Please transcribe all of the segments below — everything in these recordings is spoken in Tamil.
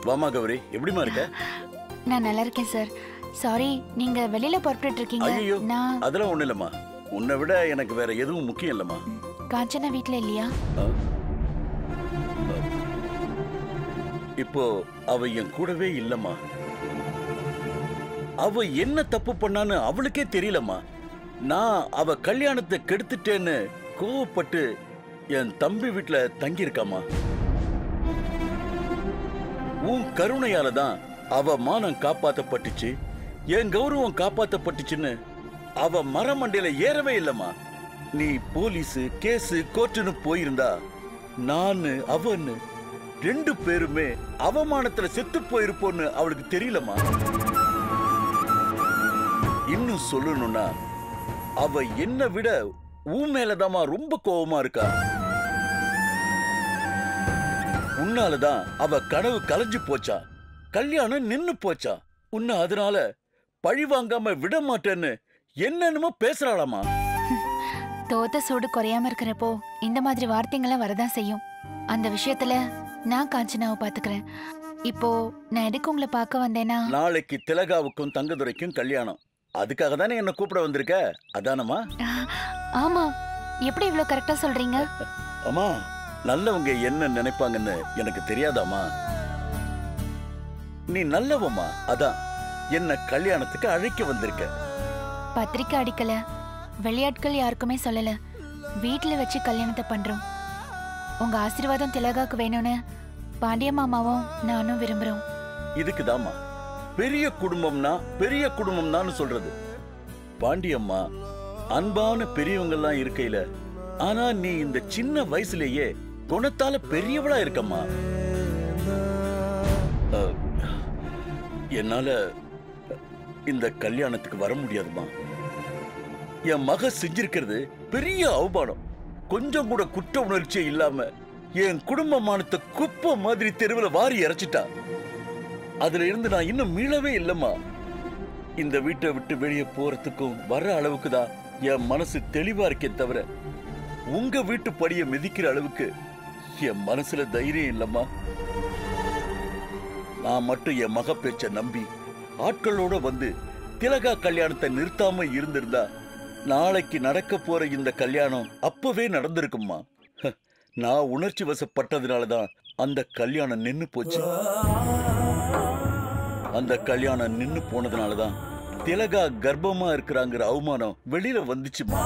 வாமா கௌரி எப்படிமா இருக்க நான் நல்லா இருக்கேன் சார் சாரி நீங்க வெளியில புறப்பட்டு இருக்கீங்க ஐயோ நான் அதெல்லாம் ஒண்ணும் இல்லம்மா உன்னை விட எனக்கு வேற எதுவும் முக்கியம் இல்லம்மா காஞ்சனா வீட்ல இல்லையா ஆ? இப்போ அவ என் கூடவே இல்லம்மா அவ என்ன தப்பு பண்ணான்னு அவளுக்கே தெரியலம்மா நான் அவ கல்யாணத்தை கெடுத்துட்டேன்னு கோவப்பட்டு என் தம்பி வீட்டுல தங்கியிருக்காமா உன் கருணையால தான் அவ மானம் காப்பாத்தப்பட்டுச்சு என் கௌரவம் காப்பாத்தப்பட்டுச்சுன்னு அவ மரமண்டையில ஏறவே இல்லம்மா நீ போலீஸ் கேஸ் கோர்ட்டுன்னு போயிருந்தா நானு அவன்னு ரெண்டு பேருமே அவமானத்துல செத்து போயிருப்போன்னு அவளுக்கு தெரியலம்மா இன்னும் சொல்லணும்னா அவ என்னை விட உன் மேலதாம்மா ரொம்ப கோவமா இருக்கா உன்னாலதான் அவ கனவு கலைஞ்சு போச்சா கல்யாணம் நின்னு போச்சா உன்னை அதனால பழி வாங்காம விட மாட்டேன்னு என்னென்னமோ பேசுறாளாமா தோத்த சூடு குறையாம இருக்கிறப்போ இந்த மாதிரி வார்த்தைங்கெல்லாம் வரதான் செய்யும் அந்த விஷயத்துல நான் காஞ்சனாவை பாத்துக்கிறேன் இப்போ நான் எதுக்கு உங்களை பார்க்க வந்தேன்னா நாளைக்கு திலகாவுக்கும் தங்கதுரைக்கும் கல்யாணம் அதுக்காக தானே என்ன கூப்பிட வந்திருக்க அதானம்மா ஆமா எப்படி இவ்வளவு கரெக்டா சொல்றீங்க அம்மா நல்லவங்க என்ன நினைப்பாங்கன்னு எனக்கு தெரியாதாம்மா நீ நல்லவம்மா அதான் என்ன கல்யாணத்துக்கு அழைக்க வந்திருக்க பத்திரிக்கை அடிக்கல வெளியாட்கள் யாருக்குமே சொல்லல வீட்ல வச்சு கல்யாணத்தை பண்றோம் உங்க ஆசீர்வாதம் திலகாக்கு வேணும்னு பாண்டிய மாமாவும் நானும் விரும்புறோம் இதுக்குதாம்மா பெரிய குடும்பம்னா பெரிய குடும்பம் தான் சொல்றது பாண்டியம்மா அன்பான பெரியவங்கெல்லாம் இருக்கையில ஆனா நீ இந்த சின்ன வயசுலயே குணத்தால பெரியவளா இருக்கம்மா அஹ், என்னால இந்த கல்யாணத்துக்கு வர முடியாதுமா என் மக செஞ்சிருக்கிறது பெரிய அவமானம் கொஞ்சம் கூட குற்ற உணர்ச்சியே இல்லாம என் குடும்பமானத்தை குப்பை மாதிரி தெருவில் வாரி இறைச்சிட்டா அதுல இருந்து நான் இன்னும் மீளவே இல்லம்மா இந்த வீட்டை விட்டு வெளியே போறதுக்கும் வர அளவுக்கு தான் என் மனசு தெளிவா இருக்கே தவிர உங்க வீட்டு படிய மிதிக்கிற அளவுக்கு என் மனசுல தைரியம் இல்லம்மா நான் மட்டும் என் மக பேச்ச நம்பி ஆட்களோட வந்து திலகா கல்யாணத்தை நிறுத்தாம இருந்திருந்தா நாளைக்கு நடக்க போற இந்த கல்யாணம் அப்பவே நடந்திருக்கும்மா ஹ, நான் உணர்ச்சி வசப்பட்டதுனால தான் அந்த கல்யாணம் நின்னு போச்சு அந்த கல்யாணம் நின்னு போனதுனால தான் திலகா கர்ப்பமா இருக்கிறாங்கிற அவமானம் வெளியில வந்துச்சுமா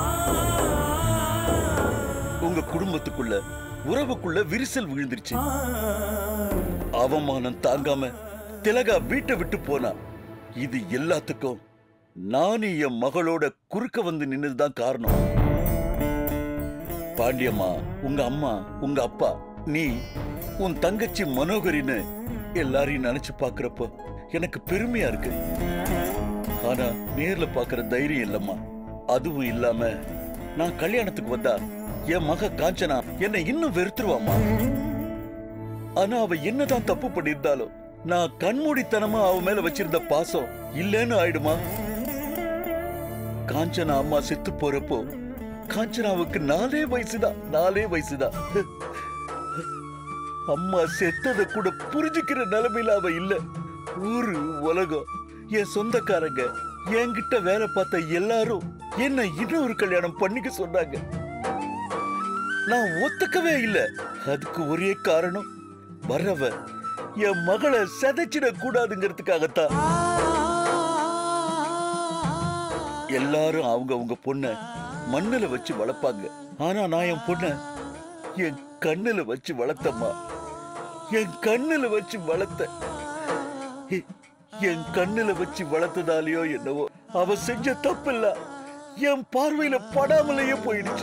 உங்க குடும்பத்துக்குள்ள உறவுக்குள்ள விரிசல் விழுந்துருச்சு அவமானம் தாங்காம திலகா வீட்டை விட்டு போனா இது எல்லாத்துக்கும் நானும் என் மகளோட குறுக்க வந்து நின்னதுதான் காரணம் பாண்டியம்மா உங்க அம்மா உங்க அப்பா நீ உன் தங்கச்சி மனோகரின்னு எல்லாரையும் நினைச்சு பாக்குறப்போ எனக்கு பெருமையா இருக்கு ஆனா நேர்ல பாக்குற தைரியம் இல்லம்மா அதுவும் இல்லாம நான் கல்யாணத்துக்கு வந்தா என் மக காஞ்சனா என்னை இன்னும் வெறுத்துருவாமா ஆனா அவ என்னதான் தப்பு பண்ணியிருந்தாலும் நான் கண்மூடித்தனமா அவ மேல வச்சிருந்த பாசம் இல்லைன்னு ஆயிடுமா காஞ்சனா அம்மா செத்து போறப்போ காஞ்சனாவுக்கு நாலே வயசுதான் நாலே வயசுதான் அம்மா செத்ததை கூட புரிஞ்சுக்கிற நிலைமையில அவ இல்ல ஊரு உலகம் என் சொந்தக்காரங்க என்கிட்ட வேலை பார்த்த எல்லாரும் என்ன இன்னொரு கல்யாணம் பண்ணிக்க சொன்னாங்க நான் ஒத்துக்கவே இல்ல அதுக்கு ஒரே காரணம் வர்றவ என் மகளை செதைச்சிட கூடாதுங்கிறதுக்காகத்தான் எல்லாரும் அவங்க அவங்க பொண்ண மண்ணுல வச்சு வளர்ப்பாங்க ஆனா நான் என் பொண்ண என் கண்ணுல வச்சு வளர்த்தம்மா என் கண்ணுல வச்சு வளர்த்த எ- என் கண்ணுல வச்சு வளர்த்ததாலேயோ என்னவோ அவ செஞ்ச தப்பில்ல என் பார்வையில படாமலேயே போயிடுச்சு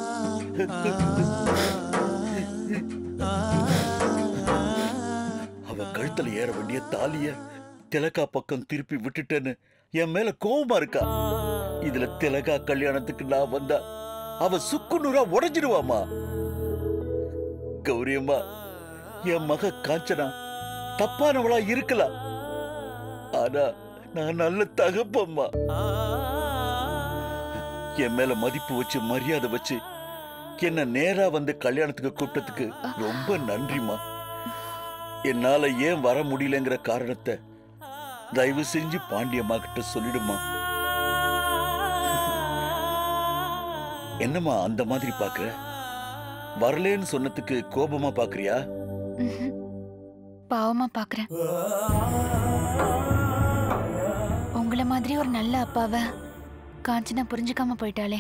அவ கழுத்துல ஏற வேண்டிய தாலிய திலகா பக்கம் திருப்பி விட்டுட்டேன்னு என் மேல கோவமா இருக்கா இதுல திலகா கல்யாணத்துக்கு நான் வந்தா அவ சுக்கு நூறா உடைஞ்சிடுவாமா கௌரியம்மா என் மக காஞ்சனா தப்பானவளா இருக்கலாம் ஆனா நான் நல்ல தகப்பம்மா என் மேல மதிப்பு வச்சு மரியாதை வச்சு என்ன நேரா வந்து கல்யாணத்துக்கு கூப்பிட்டதுக்கு ரொம்ப நன்றிம்மா என்னால ஏன் வர முடியலங்கிற காரணத்தை தயவு செஞ்சு பாண்டியம்மா கிட்ட சொல்லிடுமா என்னம்மா அந்த மாதிரி பாக்குற வரலேன்னு சொன்னதுக்கு கோபமா பாக்குறியா ம்ஹும். பாவமா பாக்குறேன் உங்களை மாதிரி ஒரு நல்ல அப்பாவை காஞ்சனா புரிஞ்சுக்காம போயிட்டாளே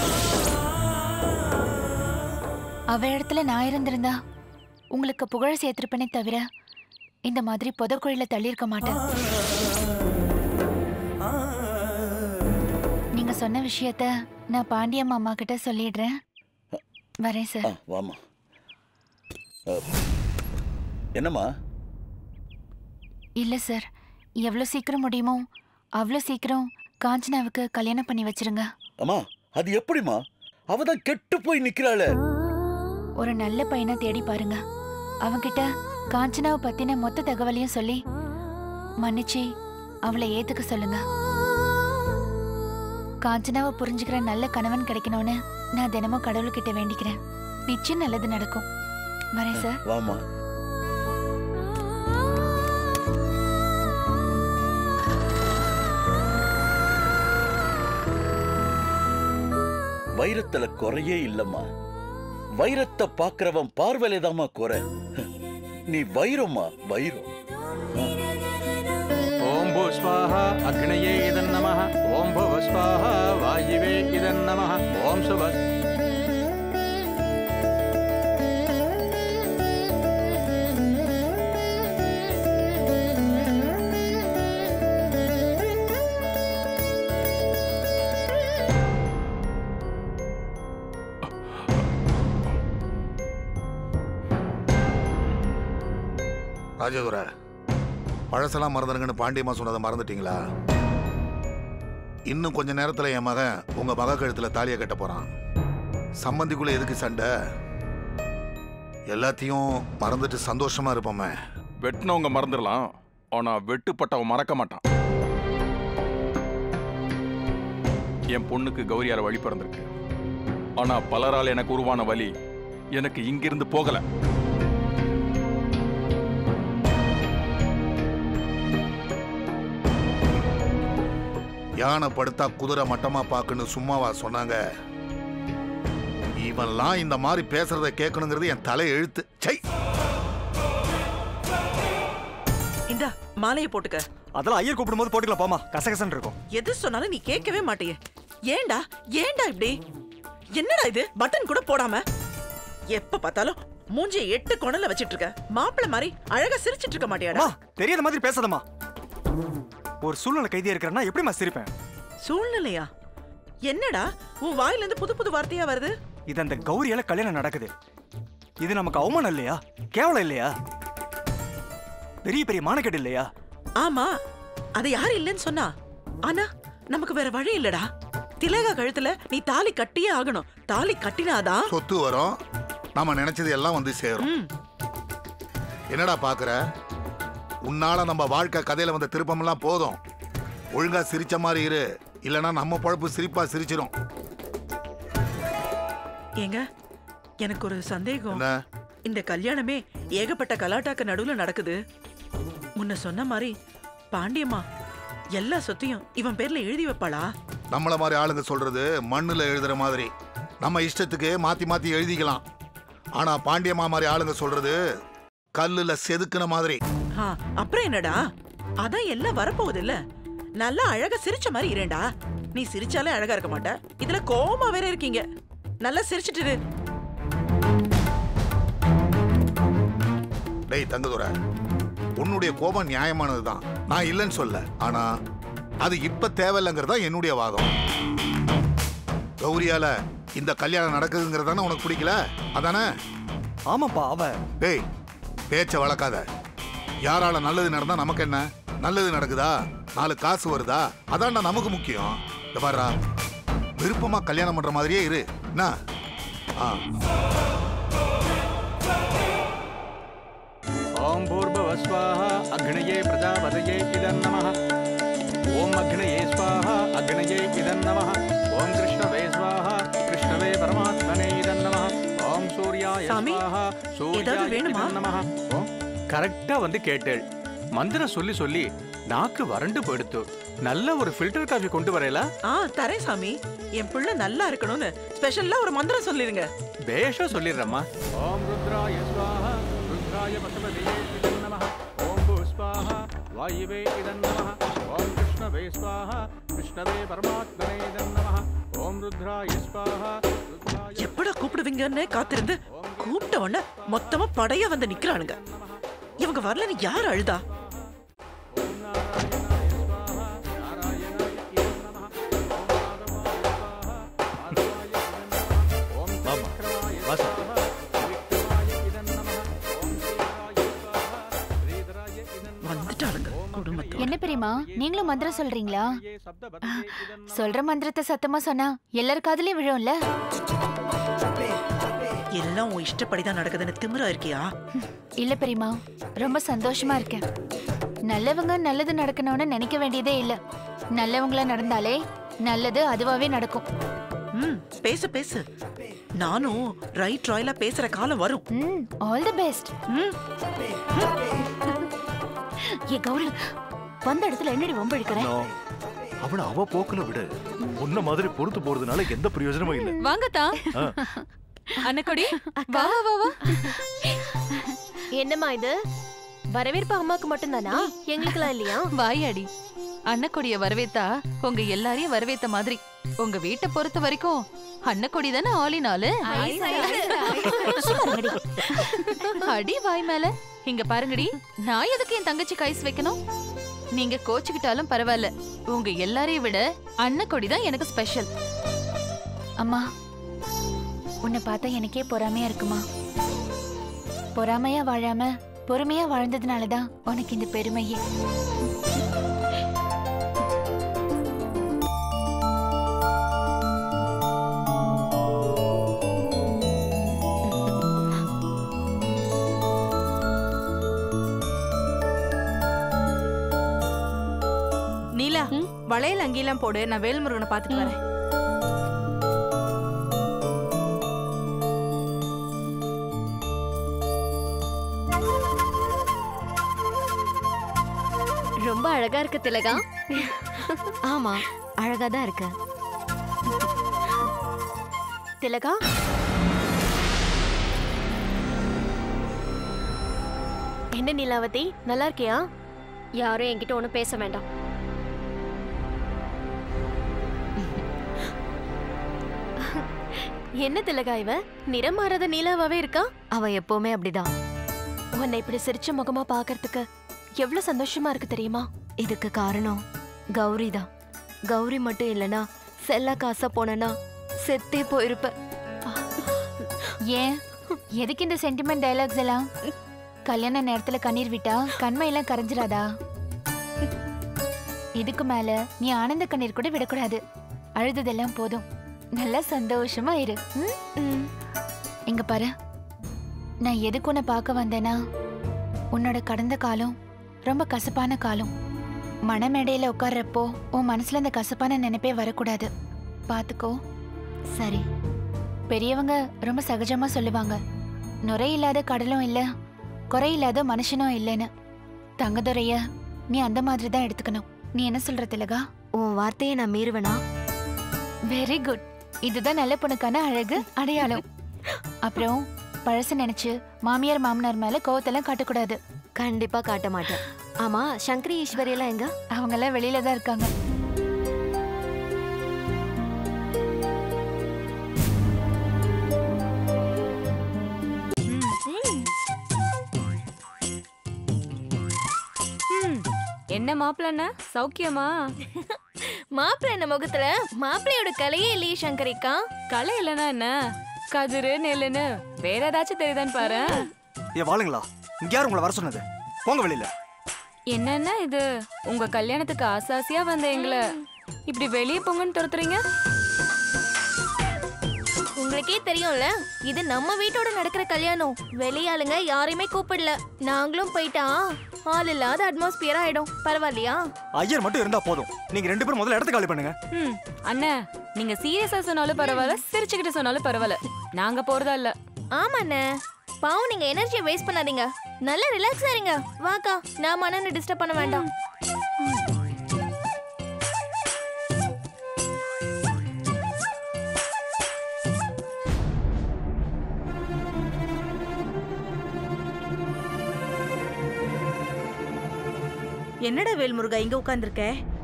அவ இடத்துல நான் இருந்திருந்தா உங்களுக்கு புகழ் சேர்த்திருப்பேனே தவிர இந்த மாதிரி புதக்குழியில தள்ளியிருக்க மாட்டேன் நீங்க சொன்ன விஷயத்த நான் பாண்டியம்மா அம்மா கிட்ட சொல்லிடுறேன் வரேன் சார் ஆ, வாம்மா அ, என்னம்மா இல்ல சார் எவ்வளோ சீக்கிரம் முடியுமோ அவ்வளோ சீக்கிரம் காஞ்சனாவுக்கு கல்யாணம் பண்ணி வச்சிருங்க அம்மா அது எப்படிம்மா அவ தான் கெட்டு போய் நிக்கிறாளே ஒரு நல்ல பையனை தேடி பாருங்க அவன்கிட்ட காஞ்சனாவை பத்தின மொத்த தகவலையும் சொல்லி மன்னிச்சு அவளை ஏத்துக்க சொல்லுங்க காஞ்சனாவை புரிஞ்சுக்கிற நல்ல கணவன் கிடைக்கணும்னு நான் தினமும் கடவுள்கிட்ட வேண்டிக்கிறேன் நிச்சயம் நல்லது நடக்கும் வரேன் சார் வாமா வைரத்துல குறையே இல்லம்மா வைரத்தை பாக்குறவன் பார்வையிலேதாம்மா குறை நீ வைரம்மா வைரம் ఓం భూ స్వాహ అగ్నయే ఇదం నమ ఓం భువ స్వాహ వాయువే ఇదం నమ ఓం శుభ ராஜதுரை பழசெல்லாம் மறந்துடுங்கன்னு பாண்டியம்மா சொன்னதை மறந்துட்டீங்களா இன்னும் கொஞ்ச நேரத்துல என் மகன் உங்க மக கழுத்துல தாலியை கட்ட போறான் சம்பந்திக்குள்ள எதுக்கு சண்டை எல்லாத்தையும் மறந்துட்டு சந்தோஷமா இருப்போமே வெட்டினவங்க மறந்துடலாம் ஆனா வெட்டுப்பட்டவன் மறக்க மாட்டான் என் பொண்ணுக்கு கௌரியால வழி பிறந்திருக்கு ஆனா பலரால் எனக்கு உருவான வலி எனக்கு இங்கிருந்து போகல யானை படுத்தா குதிரை மட்டமா பாக்குன்னு சும்மாவா சொன்னாங்க இவன்லாம் இந்த மாதிரி பேசுறத கேட்கணுங்கிறது என் தலை எழுத்து சை இந்தா மாலையை போட்டுக்க அதெல்லாம் ஐயர் கூப்பிடும்போது போட்டுக்கலாம் போமா கசகசன்னு இருக்கும் எது சொன்னாலும் நீ கேட்கவே மாட்டியே ஏன்டா ஏன்டா இப்படி என்னடா இது பட்டன் கூட போடாம எப்ப பார்த்தாலும் மூஞ்சியை எட்டு கொணல வச்சிட்டு இருக்க மாப்பிள்ளை மாதிரி அழகா சிரிச்சிட்டு இருக்க மாட்டியாடா அம்மா தெரியாத மாதிரி பேசாதம்மா ஒரு சூழ்நிலை கைதியா இருக்கிறேன்னா எப்படிம்மா சிரிப்பேன் சூழ்நிலையா என்னடா உன் வாயில இருந்து புது புது வார்த்தையா வருது இது அந்த கௌரியால கல்யாணம் நடக்குது இது நமக்கு அவமானம் இல்லையா கேவலம் இல்லையா பெரிய பெரிய மானக்கேடு இல்லையா ஆமா அது யாரு இல்லைன்னு சொன்னா ஆனா நமக்கு வேற வழி இல்லடா திலகா கழுத்துல நீ தாலி கட்டியே ஆகணும் தாலி கட்டினாதான் சொத்து வரும் நாம நினைச்சது எல்லாம் வந்து சேரும் ம், என்னடா பாக்குற உன்னால நம்ம வாழ்க்கை கதையில வந்த திருப்பமெல்லாம் போதும் ஒழுங்கா சிரிச்ச மாதிரி இரு இல்லனா நம்ம பொழப்பு சிரிப்பா சிரிச்சிரும் ஏங்க எனக்கு ஒரு சந்தேகம் என்ன இந்த கல்யாணமே ஏகப்பட்ட கலாட்டாக்கு நடுவுல நடக்குது முன்ன சொன்ன மாதிரி பாண்டியம்மா எல்லா சொத்தையும் இவன் பேர்ல எழுதி வைப்பாளா நம்மள மாதிரி ஆளுங்க சொல்றது மண்ணுல எழுதுற மாதிரி நம்ம இஷ்டத்துக்கு மாத்தி மாத்தி எழுதிக்கலாம் ஆனா பாண்டியம்மா மாதிரி ஆளுங்க சொல்றது கல்லுல செதுக்குன மாதிரி ஆ, அப்புறம் என்னடா அதான் எல்லாம் வரப்போகுது இல்ல நல்லா அழகா சிரிச்ச மாதிரி இரேண்டா நீ சிரிச்சாலே அழகா இருக்க மாட்ட இதுல கோவமா வேற இருக்கீங்க நல்லா சிரிச்சிட்டு இரு. டேய் தங்கதுரை உன்னுடைய கோபம் நியாயமானதுதான் நான் இல்லைன்னு சொல்ல ஆனா அது இப்ப தேவையில்லைங்கிறதா என்னுடைய வாதம் கௌரியால இந்த கல்யாணம் நடக்குதுங்கிறதானே உனக்கு பிடிக்கல அதானே ஆமாப்பா அவ டேய் பேச்ச வளர்க்காத யாரால நல்லது நடந்தா நமக்கு என்ன நல்லது நடக்குதா நாலு காசு வருதா அதான்டா நமக்கு முக்கியம் இந்த பாருடா விருப்பமா கல்யாணம் பண்ற மாதிரியே இரு என்ன ஆ ఓం భూర్భువ స్వాహ అగ్నయే ప్రజాపతయే ఇదం నమ ఓం అగ్నయే స్వాహ అగ్నయే ఇదం నమ ఓం కృష్ణవే స్వాహ కృష్ణవే పరమాత్మనే ఇదం నమ ఓం సూర్యాయ சாமி, స్వాహ ஏதாவது సూర్యాయ வேணுமா? ఇదం నమ ఓం கரெக்டா வந்து கேட்டேள் மந்திரம் சொல்லி சொல்லி நாக்கு வறண்டு போயிடுத்து நல்ல ஒரு ஃபில்டர் காஃபி கொண்டு வரையலா ஆ தரேன் சாமி என் பிள்ளை நல்லா இருக்கணும்னு ஸ்பெஷல்லா ஒரு மந்திரம் சொல்லிருங்க பேஷா சொல்லிடுறேம்மா ஓம் ருத்ராய ஸ்வாஹா ருத்ராய பசுபதியே இதன் நமः ஓம் பூ ஸ்வாஹா வாயுவே இதன் நமः ஓம் கிருஷ்ணவே ஸ்வாஹா கிருஷ்ணவே பரமாத்மனே இதன் நமः ஓம் ருத்ராய ஸ்வாஹா ருத்ராய எப்படா கூப்பிடுவீங்கன்னு காத்திருந்து கூப்பிட்ட உடனே மொத்தமா படைய வந்து நிக்கிறானுங்க இவங்க வரலன்னு யார் அழுதா ஓம் நாராயணாய ஸ்வாஹா நாராயணாய இதன் நமः ஓம் மாதவாய ஸ்வாஹா மாதவாய இதன் நமः ஓம் திரிவிக்ரமாய ஸ்வாஹா திரிவிக்ரமாய இதன் நமः ஓம் ஸ்ரீதராய ஸ்வாஹா ஸ்ரீதராய இதன் நமः வந்துட்டாளுங்க குடும்பத்தோட என்ன பெரியமா நீங்களும் மந்திரம் சொல்றீங்களா ये शब्द बदले इदं சொல்ற மந்திரத்தை சத்தமா சொன்னா எல்லார் காதுலயும் விழும்ல எல்லாம் உன் இஷ்டப்படிதான் நடக்குதுன்னு திமிரா இருக்கியா இல்ல பெரியமா ரொம்ப சந்தோஷமா இருக்கேன் நல்லவங்க நல்லது நடக்கணும்னு நினைக்க வேண்டியதே இல்ல நல்லவங்களா நடந்தாலே நல்லது அதுவாவே நடக்கும் ம் பேசு பேசு நானும் ரைட் ராயலா பேசுற காலம் வரும் ம் ஆல் தி பெஸ்ட் ம் ஏ கௌரி வந்த இடத்துல என்னடி வம்பழிக்கிற அவள அவ போக்குல விடு உன்ன மாதிரி பொறுத்து போறதுனால எந்த பிரயோஜனமும் இல்ல வாங்கத்தா அன்னக்கொடி வா வா வா வா என்னம்மா இது வரவேற்பு அம்மாக்கு மட்டும்தானா எங்களுக்குலாம் இல்லையா வாயாடி அன்னக்கொடிய வரவேத்தா உங்க எல்லாரையும் வரவேத்த மாதிரி உங்க வீட்டை பொறுத்த வரைக்கும் அன்னக்கொடி தானே ஆளினாலு அடி வாய் மேல இங்க பாருங்கடி நான் எதுக்கு என் தங்கச்சிக்கு ஐஸ் வைக்கணும் நீங்க கோச்சுக்கிட்டாலும் பரவாயில்ல உங்க எல்லாரையும் விட அன்னக்கொடி தான் எனக்கு ஸ்பெஷல் அம்மா உன்னை பார்த்தா எனக்கே பொறாமையா இருக்குமா பொறாமையா வாழாம பொறுமையா வாழ்ந்ததுனால தான் உனக்கு இந்த பெருமையே நீலா வளையல் அங்கெல்லாம் போடு நான் வேல்முருகனை பார்த்துட்டு வரேன் ரொம்ப அழகா இருக்கு திலகா ஆமா அழகா தான் இருக்க திலகா என்ன நிலாவதி நல்லா இருக்கியா யாரும் என்கிட்ட ஒன்றும் பேச வேண்டாம் என்ன திலகா இவ நிறம் மாறாத நீலாவாவே இருக்கா அவ எப்பவுமே அப்படிதான் உன்னை இப்படி சிரிச்ச முகமா பார்க்கறதுக்கு எவ்வளவு சந்தோஷமா இருக்கு தெரியுமா இதுக்கு காரணம் கௌரி தான் கௌரி மட்டும் இல்லனா செல்லா காசா போனனா செத்தே போயிருப்ப ஏன் எதுக்கு இந்த சென்டிமெண்ட் டயலாக்ஸ் எல்லாம் கல்யாண நேரத்துல கண்ணீர் விட்டா கண்மையெல்லாம் கரைஞ்சிராதா இதுக்கு மேல நீ ஆனந்த கண்ணீர் கூட விடக்கூடாது அழுததெல்லாம் போதும் நல்லா சந்தோஷமா இரு ம்? ம். இங்க பாரு நான் எதுக்கு உன்னை பார்க்க வந்தேனா உன்னோட கடந்த காலம் ரொம்ப கசப்பான காலம் மணமேடையில உட்கார்றப்போ உன் மனசுல அந்த கசப்பான நினைப்பே வரக்கூடாது பாத்துக்கோ சரி பெரியவங்க ரொம்ப சகஜமா சொல்லுவாங்க நுரை இல்லாத கடலும் இல்ல குறை இல்லாத மனுஷனும் இல்லைன்னு தங்கதுரைய நீ அந்த மாதிரி தான் எடுத்துக்கணும் நீ என்ன சொல்ற திலகா உன் வார்த்தையை நான் மீறுவேனா வெரி குட் இதுதான் நல்ல பொண்ணுக்கான அழகு அடையாளம் அப்புறம் பழச நினைச்சு மாமியார் மாமனார் மேல கோவத்தெல்லாம் காட்டக்கூடாது கண்டிப்பா காட்ட மாட்டேன் ஆமா சங்கரி ஈஸ்வரி எல்லாம் எங்க அவங்க எல்லாம் வெளியில தான் இருக்காங்க என்ன மாப்பிள்ளண்ண சௌக்கியமா மாப்பிள்ளை என்ன முகத்துல மாப்பிள்ளையோட கலையே இல்லையே சங்கரிக்கா கலை இல்லைன்னா என்ன கதிரு நெல்லுன்னு வேற ஏதாச்சும் தெரியுதான்னு பாரு ஏ வாளுங்களா இங்க யார் உங்களை வர சொன்னது போங்க வெளியில என்னன்னா இது உங்க கல்யாணத்துக்கு ஆசாசியா வந்த எங்களை இப்படி வெளியே போங்கன்னு துரத்துறீங்க உங்களுக்கே தெரியும்ல இது நம்ம வீட்டோட நடக்கிற கல்யாணம் வெளியாளுங்க யாரையுமே கூப்பிடல நாங்களும் போயிட்டா ஆள் இல்லாத அட்மாஸ்பியர் ஆயிடும் பரவாயில்லையா ஐயர் மட்டும் இருந்தா போதும் நீங்க ரெண்டு பேரும் முதல்ல இடத்த காலி பண்ணுங்க ம் அண்ணா நீங்க சீரியஸா சொன்னாலும் பரவாயில்ல சிரிச்சுக்கிட்டு சொன்னாலும் பரவாயில்ல நாங்க போறதா இல்ல ஆமாண்ணே பாவம் நீங்க எனர்ஜியை வேஸ்ட் பண்ணாதீங்க நல்லா ரிலாக்ஸா இருங்க வாக்கா நான் மனனை டிஸ்டர்ப் பண்ண வேண்டாம் என்னடா வேல்முருகா இங்க உட்கார்ந்திருக்க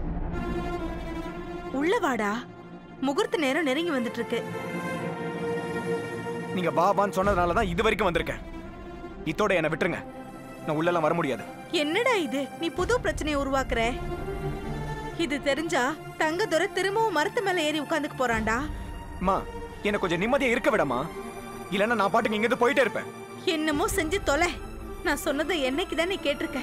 உள்ள வாடா முகூர்த்த நேரம் நெருங்கி வந்துட்டு இருக்கு நீங்க பாபான்னு சொன்னதுனால தான் இது வரைக்கும் வந்திருக்கேன் இத்தோட என்னை விட்டுருங்க நான் உள்ளெல்லாம் வர முடியாது என்னடா இது நீ புது பிரச்சனையை உருவாக்குற இது தெரிஞ்சா தங்கதுரை திரும்பவும் மரத்து மேல ஏறி உட்காந்துக்கு போறான்டா அம்மா என்னை கொஞ்சம் நிம்மதியா இருக்க விடமா இல்லைன்னா நான் பாட்டுக்கு இங்கிருந்து போயிட்டே இருப்பேன் என்னமோ செஞ்சு தொலை நான் சொன்னதை என்னைக்கு தான் நீ கேட்டிருக்க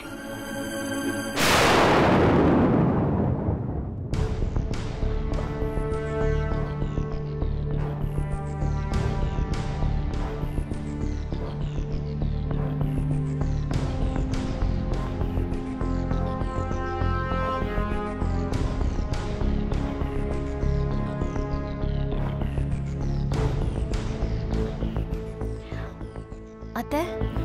அத்தை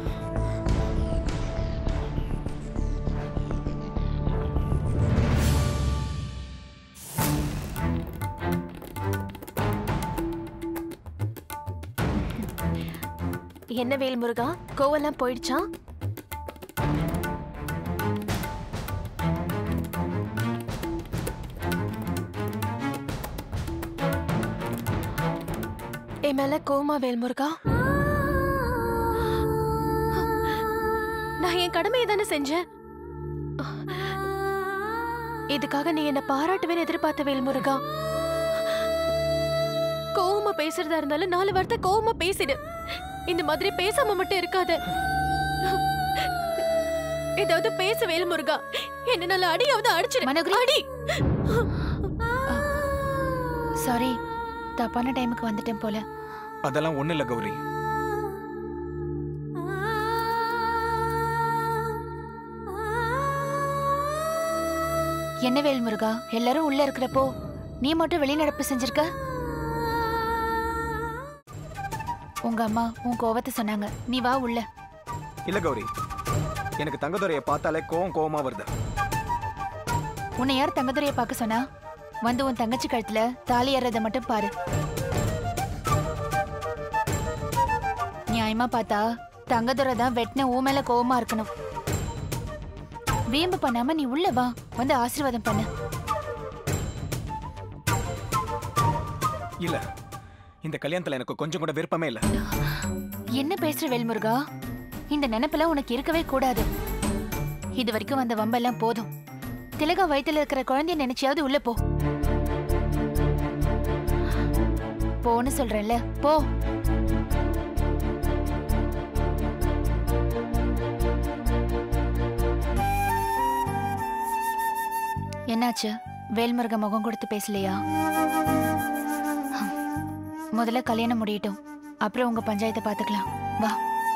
என்ன வேல்முருகா கோவெல்லாம் போயிடுச்சா என் மேல கோவமா வேல்முருகா நான் என் கடமையை தானே செஞ்சேன் இதுக்காக நீ என்ன பாராட்டுவேன்னு எதிர்பார்த்த வேல்முருகா கோவமா பேசுறதா இருந்தாலும் நாலு வார்த்தை கோவமா பேசிடு இந்த மாதிரி பேசாம மட்டும் இருக்காத ஏதாவது பேச வேல்முருகா என்ன நல்ல அடியாவது அடிச்சிடு மனோகரி. அடி சாரி தப்பான டைமுக்கு வந்துட்டேன் போல அதெல்லாம் ஒண்ணு இல்ல கௌரி என்ன வேல்முருகா எல்லாரும் உள்ள இருக்கிறப்போ நீ மட்டும் வெளிநடப்பு செஞ்சிருக்க உங்க அம்மா உன் கோவத்தை சொன்னாங்க நீ வா உள்ள இல்ல கௌரி எனக்கு தங்கதுரையை பார்த்தாலே கோவம் கோவமா வருது உன்னை யார் தங்கதுரைய பார்க்க சொன்னா வந்து உன் தங்கச்சி கழுத்துல தாலி ஏறதை மட்டும் பாரு நியாயமா பார்த்தா தங்கதுரை தான் வெட்டின ஊ மேல கோவமா இருக்கணும் வீம்பு பண்ணாம நீ உள்ள வா வந்து ஆசீர்வாதம் பண்ணு இல்ல இந்த கல்யாணத்துல எனக்கு கொஞ்சம் கூட விருப்பமே இல்ல என்ன பேசுற வேல்முருகா இந்த நினைப்பெல்லாம் உனக்கு இருக்கவே கூடாது இது வரைக்கும் வந்த வம்பெல்லாம் போதும் திலகா வயித்துல இருக்கிற குழந்தைய நினைச்சியாவது உள்ள போ போன்னு சொல்றேன்ல போ என்னாச்சு வேல்முருக முகம் கொடுத்து பேசலையா முதல்ல கல்யாணம் முடியட்டும் அப்புறம் உங்க பஞ்சாயத்தை பாத்துக்கலாம் வா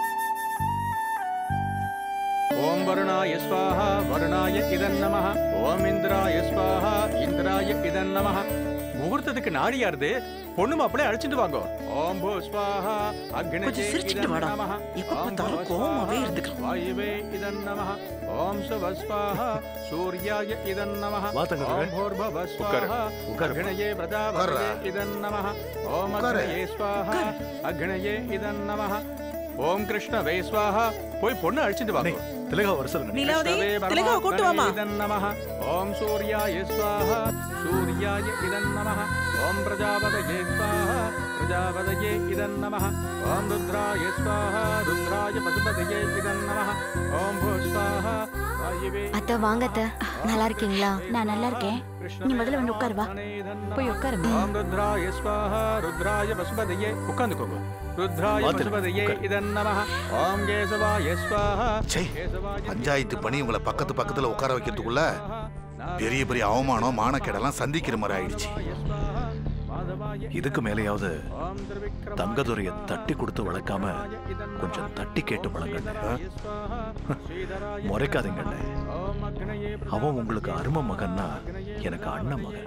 ஓம் வருணாய ஸ்வாஹா வருணாய இதன் நமः ஓம் இந்திராய ஸ்வாஹா இந்திராய இதன் நமः முகூர்த்தத்துக்கு நாடி யாருது பொண்ணு மாப்பிள்ளை அழைச்சிட்டு வாங்க ஓம் பூ ஸ்வாஹா அக்னிஜே கொஞ்சம் சிரிச்சுட்டு இதன் வாடா. நமः எப்ப ஓம் பார்த்தாலும் பவ கோவமாவே ஸ்வாஹா, இருந்துக்கிறான். வாயுவே இதன் நமः ஓம் சுவ ஸ்வாஹா சூர்யாய இதன் நமः வா தங்கதுரை. ஓம் பூர்பவ உட்காரு. ஸ்வாஹா உட்காரு. அக்னியே பிரஜாபதே உட்காருடா. இதன் நமः ஓம் உட்காரு. அக்னயே ஸ்வாஹா அக்னயே இதன் நமः ஓம் கிருஷ்ணவே ஸ்வாஹா போய் பொண்ணு அழைச்சிட்டு வாங்க டேய், திலகா வர சொல்லுங்க நிலாவதி कृष्णवे திலகாவை கூட்டு வாமா परमात्मने इदं नमः ॐ सूर्याय स्वाहा सूर्याय इदं नमः ॐ प्रजापतये स्वाहा प्रजापतये इदं नमः ॐ रुद्राय स्वाहा रुद्राय पशुपतये इदं नमः ॐ भू स्वाहा वायवे அத்தை வாங்க அத்தை நல்லா இருக்கீங்களா நான் நல்லா இருக்கேன் நீ முதல்ல வந்து உட்காரு வா போய் உட்காருங்க ஓம் ருத்ராய ஸ்வாஹா ருத்ராய பசுபதயே உட்கார்ந்துக்கோங்க ருத்ராய வாத்திரு, பசுபதயே உட்காரு. இதன் நமः ஓம் கேசவாய ஸ்வாஹா ச்சே, கேசவாய பஞ்சாயத்து பண்ணி உங்களை பக்கத்து பக்கத்துல உட்கார வைக்கிறதுக்குள்ள பெரிய பெரிய அவமானம் மானக்கேடெல்லாம் சந்திக்கிற மாதிரி ஆயிடுச்சு இதுக்கு மேலேயாவது தங்கதுரைய தட்டி கொடுத்து வளர்க்காம கொஞ்சம் தட்டி கேட்டு வளங்கண்ணே ஆ? முறைக்காதீங்கண்ணே அவன் உங்களுக்கு அருமை மகன்னா எனக்கு அண்ணன் மகன்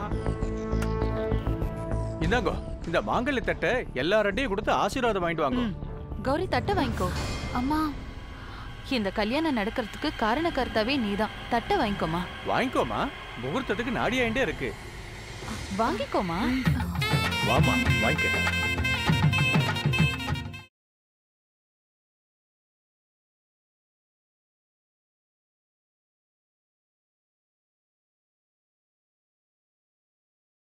இந்தாங்கோ இந்த மாங்கல்ய தட்டை எல்லார்ட்டையும் கொடுத்து ஆசீர்வாதம் வாங்கிட்டு வாங்க கௌரி தட்டை வாங்கிக்கோ அம்மா இந்த கல்யாணம் நடக்கிறதுக்கு காரணக்கர்த்தாவே நீதான் தட்டை வாங்கிக்கோமா வாங்கிக்கோமா முகூர்த்தத்துக்கு நாடி ஆயிண்டே இருக்கு வாங்கிக்கோமா வாமா வாங்கிக்க